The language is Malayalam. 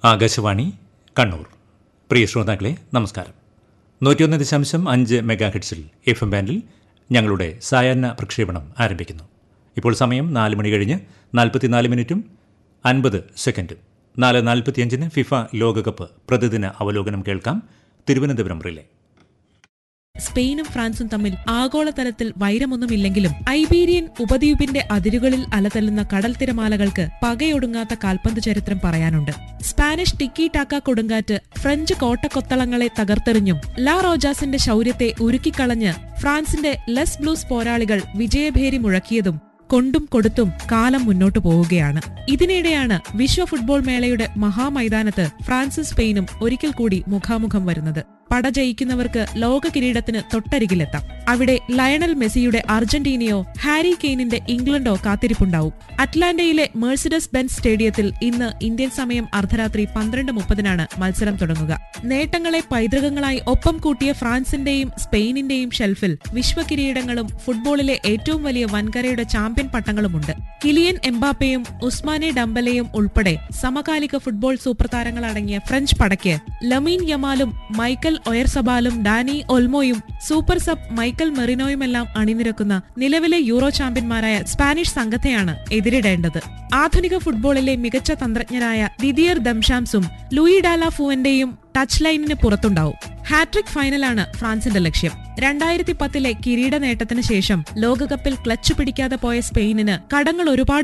ആകാശവാണി കണ്ണൂർ പ്രിയ ശ്രോതാക്കളെ നമസ്കാരം നൂറ്റിയൊന്ന് ദശാംശം അഞ്ച് മെഗാ ഹെഡ്സിൽ എഫ് എം ബാൻഡിൽ ഞങ്ങളുടെ സായാഹ്ന പ്രക്ഷേപണം ആരംഭിക്കുന്നു ഇപ്പോൾ സമയം നാല് മണി കഴിഞ്ഞ് നാൽപ്പത്തിനാല് മിനിറ്റും അൻപത് സെക്കൻഡും നാല് നാൽപ്പത്തിയഞ്ചിന് ഫിഫ ലോകകപ്പ് പ്രതിദിന അവലോകനം കേൾക്കാം തിരുവനന്തപുരം റിലേ സ്പെയിനും ഫ്രാൻസും തമ്മിൽ ആഗോളതലത്തിൽ വൈരമൊന്നുമില്ലെങ്കിലും ഐബീരിയൻ ഉപദ്വീപിന്റെ അതിരുകളിൽ അലതല്ലുന്ന കടൽ തിരമാലകൾക്ക് പകയൊടുങ്ങാത്ത കാൽപന്ത് ചരിത്രം പറയാനുണ്ട് സ്പാനിഷ് ടിക്കി ടാക്ക കൊടുങ്കാറ്റ് ഫ്രഞ്ച് കോട്ടക്കൊത്തളങ്ങളെ തകർത്തെറിഞ്ഞും ലാ റോജാസിന്റെ ശൗര്യത്തെ ഉരുക്കിക്കളഞ്ഞ് ഫ്രാൻസിന്റെ ലെസ് ബ്ലൂസ് പോരാളികൾ വിജയഭേരി മുഴക്കിയതും കൊണ്ടും കൊടുത്തും കാലം മുന്നോട്ടു പോവുകയാണ് ഇതിനിടെയാണ് വിശ്വ ഫുട്ബോൾ മേളയുടെ മഹാമൈതാനത്ത് ഫ്രാൻസും സ്പെയിനും ഒരിക്കൽ കൂടി മുഖാമുഖം വരുന്നത് പട ജയിക്കുന്നവർക്ക് ലോക കിരീടത്തിന് തൊട്ടരികിലെത്താം അവിടെ ലയണൽ മെസ്സിയുടെ അർജന്റീനയോ ഹാരി കെയ്നിന്റെ ഇംഗ്ലണ്ടോ കാത്തിരിപ്പുണ്ടാവും അറ്റ്ലാന്റയിലെ മേഴ്സിഡസ് ബെൻസ് സ്റ്റേഡിയത്തിൽ ഇന്ന് ഇന്ത്യൻ സമയം അർദ്ധരാത്രി പന്ത്രണ്ട് മുപ്പതിനാണ് മത്സരം തുടങ്ങുക നേട്ടങ്ങളെ പൈതൃകങ്ങളായി ഒപ്പം കൂട്ടിയ ഫ്രാൻസിന്റെയും സ്പെയിനിന്റെയും ഷെൽഫിൽ വിശ്വകിരീടങ്ങളും ഫുട്ബോളിലെ ഏറ്റവും വലിയ വൻകരയുടെ ചാമ്പ്യൻ പട്ടങ്ങളുമുണ്ട് കിലിയൻ എംബാപ്പയും ഉസ്മാനെ ഡംബലയും ഉൾപ്പെടെ സമകാലിക ഫുട്ബോൾ സൂപ്പർ താരങ്ങളടങ്ങിയ ഫ്രഞ്ച് പടയ്ക്ക് ലമീൻ യമാലും മൈക്കൽ ഒയർസബാലും ഡാനി ഒൽമോയും സൂപ്പർ സബ് മൈക്കൽ മെറിനോയുമെല്ലാം അണിനിരക്കുന്ന നിലവിലെ യൂറോ ചാമ്പ്യന്മാരായ സ്പാനിഷ് സംഘത്തെയാണ് എതിരിടേണ്ടത് ആധുനിക ഫുട്ബോളിലെ മികച്ച തന്ത്രജ്ഞരായ ദിദിയർ ദംഷാംസും ലൂയി ഡാല ഫുവന്റെയും ടച്ച് ലൈനിന് പുറത്തുണ്ടാവും ഹാട്രിക് ഫൈനലാണ് ഫ്രാൻസിന്റെ ലക്ഷ്യം രണ്ടായിരത്തി പത്തിലെ കിരീട നേട്ടത്തിന് ശേഷം ലോകകപ്പിൽ ക്ലച്ച് പിടിക്കാതെ പോയ സ്പെയിനിന് കടങ്ങൾ ഒരുപാട്